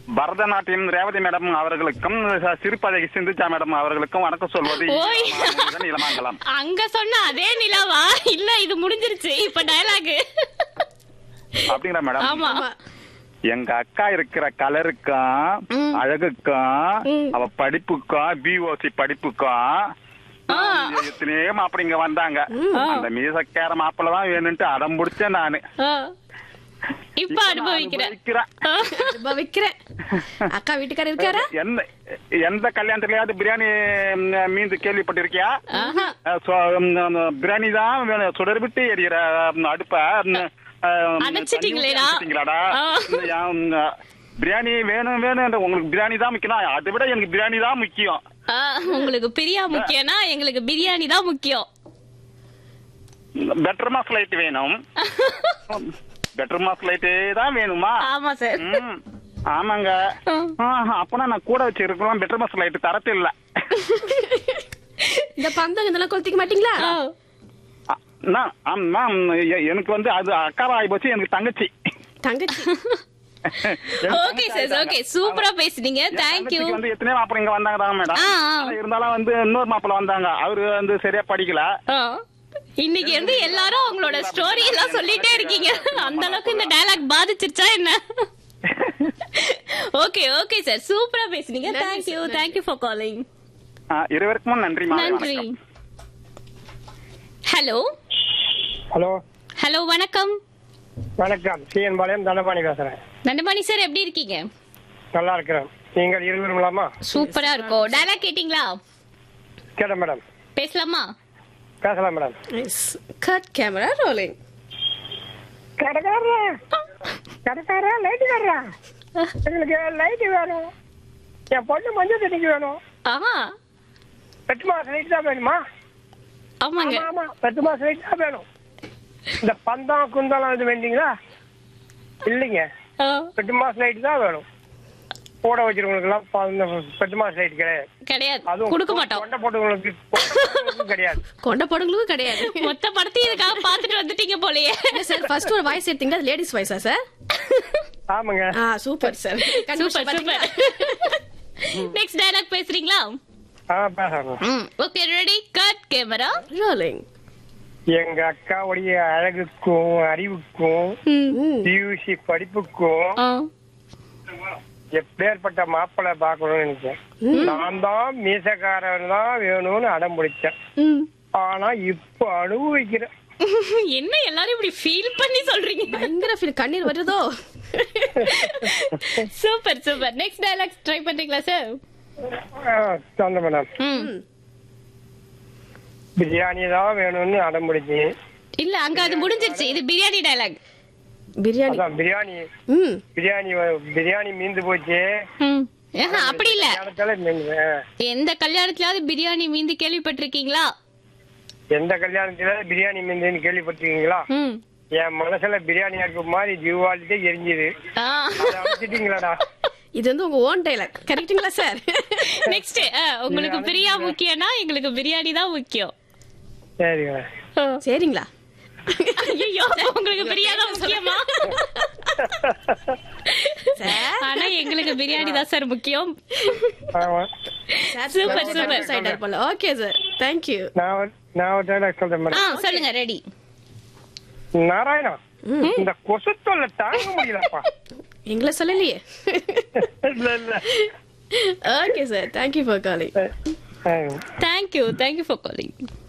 Bharatanatyam Revathi madam அவர்களுக்கும் ச- சிறுபதகி Sindhuja madam அவர்களுக்கும் வணக்கம் சொல்வது ஓய். இளமாங்கலம், இளமாங்கலம் அங்க சொன்ன அதே நிலாவா இல்ல இது முடிஞ்சிருச்சு இப்ப டயலாக் அப்படிங்களா மேடம் ஆமா எங்க அக்கா இருக்கிற கலருக்கும் ம். அழகுக்கும் ம். அவ படிப்புக்கும் பிஓசி படிப்புக்கும் ஆ. எத்தனையோ மாப்பிள்ள இங்க வந்தாங்க ஆ. அந்த மீசக்கார மாப்பிள்ள தான் வேணும்ட்டு அடம் பிடிச்சேன் நானு ஆ. இப்ப அனுபவிக்கிறேன் அனுபவிக்கிறேன். ஆ. வைக்கிறேன் அக்கா வீட்டுக்காரர் இருக்காரா எந்த எந்த கல்யாணத்துலயாவது பிரியாணி ம், மீந்து கேள்விப்பட்டிருக்கியா ஆஹா. அஹ், so, ம், ம், பிரியாணி தான் வேணும். சுடர் விட்டு எரியிற ம், அடுப்ப ம், அஹ், அணைச்சிட்டீங்களேடா? தண்ணி ஊத்தி அணைச்சிட்டீங்களாடா? ஆ. இந்த, யா, ம், பிரியாணி வேணும் வேணும் உங்களுக்கு பிரியாணி தான் முக்கியம் அதை விட எனக்கு பிரியாணி தான் முக்கியம் ஆ, உங்களுக்கு பிரியா முக்கியம்னா எங்களுக்கு பிரியாணி தான் முக்கியம் பெட்டர் மாஸ் லைட் வேணும் பெட்டர் மாஸ் லைட்டே தான் வேணுமா ஆமா சார் ம், ஆமாங்க ஆ, அப்பனா நான் கூட வச்சிருக்கலாம் பெட்டர் மாஸ் லைட் தரத்து இல்ல இந்த பந்தம் இதெல்லாம் கொளுத்திக்க மாட்டீங்களா ஆ. அ, நான், ஆம், மேம், எ- எனக்கு வந்து அது அக்காவா ஆகி போச்சு எனக்கு தங்கச்சி தங்கச்சி எனக்கு ஓகே தங்கச்சி சார் ஆயிட்டாங்க. ஓகே சூப்பரா பேசுனீங்க என் தேங்க்யூ தங்கச்சிக்கு வந்து எத்தனையோ மாப்பிள்ளை இங்க வந்தாங்க தான் மேடம் ஆ, ஆ. ஆனா இருந்தாலும் வந்து இன்னொரு மாப்பிள்ளை வந்தாங்க அவரு வந்து சரியா படிக்கல இன்னைக்கு வந்து எல்லாரும் அவங்களோட ஸ்டோரி எல்லாம் சொல்லிட்டே இருக்கீங்க அந்த அளவுக்கு இந்த டயலாக் பாதிச்சிருச்சா என்ன ஓகே ஓகே சார் சூப்பரா பேசுனீங்க நன்றி thank you sir, thank you for calling ஆ, இருவருக்கும் நன்றி மாலை நன்றி வணக்கம். ஹலோ ஹலோ ஹலோ வணக்கம் வணக்கம் சிஎன் பாளையம் தண்டபாணி பேசுறேன் நண்டபாணி சார் எப்படி இருக்கீங்க நல்லா இருக்கிறேன் நீங்கள் இருவருங்களாமா சூப்பரா இருக்கும் டயலாக் கேட்டிங்களா கேட்டேன் மேடம் பேசலாமா பேசலாம் மேடம் கட் கேமரா ரோலிங் கடைக்காரா கடைக்காரா லைட்டு காரா எங்களுக்கு லைட்டு வேணும் என் பொண்ணு மஞ்சள் தண்ணிக்கு வேணும் ஆஹா எட்டு மாசம் லைட் தான் வேணுமா ஆமாங்க ஆமா ஆமா எட்டு மாசம் லைட் தான் வேணும் இந்த பந்தம் குந்தலம் இது வேண்டீங்களா இல்லைங்க ஆ, எட்டு மாசம் லைட் தான் வேணும் கூட வச்சிருக்கவங்களுக்கு எல்லாம் எட்டு மாசம் லைட் கிடையாது கிடையாது அதுவும் கொடுக்க மாட்டோம் கொண்டை போட்டவங்களுக்கு கொண்டை போட்டவங்களுக்கு கிடையாது கொண்ட போடுங்களுக்கும் கிடையாது மொத்த படத்தையும் இதுக்காக பாத்துட்டு வந்துட்டீங்க போலயே சார் ஃபர்ஸ்ட் ஒரு வாய்ஸ் எடுத்தீங்க அது லேடிஸ் வாய்ஸா சார் ஆமாங்க ஆ super sir super super next dialogue பேசுறீங்களா ஆ பேசுறேன் okay ready cut camera rolling எங்க அக்காவுடைய அழகுக்கும் அறிவுக்கும் பியூசி படிப்புக்கும் எப்பேற்பட்ட மாப்பிள்ளை பார்க்கணும்னு நினைச்சேன் நான் தான் மீசக்காரன் தான் வேணும்னு அடம் பிடிச்சேன் ஆனா இப்ப அனுபவிக்கிறேன் என்ன எல்லாரும் இப்படி ஃபீல் பண்ணி சொல்றீங்க பயங்கர ஃபீல் கண்ணீர் வருதோ super super next dialogue try பண்றீங்களா சார் சொந்த மேடம் பிரியாணி தான் வேணும்னு அடம் பிடிச்சேன் இல்ல அங்க அது முடிஞ்சிருச்சு இது பிரியாணி டயலாக் பிரியாணி அதான் பிரியாணி ம் பிரியாணி வ- பிரியாணி மீந்து போச்சு அப்படி இல்ல கல்யாணத்தால மீந்து ஆ. எந்த கல்யாணத்துலயாவது பிரியாணி மீந்து கேள்விப்பட்டிருக்கீங்களா எந்த கல்யாணத்துல பிரியாணி மீந்துன்னு கேள்விப்பட்டிருக்கீங்களா ம் என் மனசுல பிரியாணி அடுப்பு மாதிரி ஜீவாலிட்டே எரிஞ்சுது ஆ. அதை அமைச்சிட்டீங்களாடா இது வந்து உங்க ஓன் டைலாக் கரெக்ட்டுங்களா சார் நெக்ஸ்ட் உங்களுக்கு பிரியா முக்கியம்னா எங்களுக்கு பிரியாணி தான் முக்கியம் சரிங்க சரிங்களா ஐயோ உங்களுக்கு பிரியா தான் முக்கியமா சார் ஆனா எங்களுக்கு பிரியாணி தான் சார் முக்கியம் ஆமா Super, super. சைடர் போல ஓகே சார் தேங்க்யூ நான் ஒரு- நான் ஒரு டைலாக் சொல்றேன் ஆ மேடம் சொல்லுங்க ரெடி நாராயணா இந்த கொசு தொல்லை தாங்க முடியலப்பா எங்களை சொல்லலையே இல்ல இல்ல okay sir thank you for calling ஆ. Thank you thank you for calling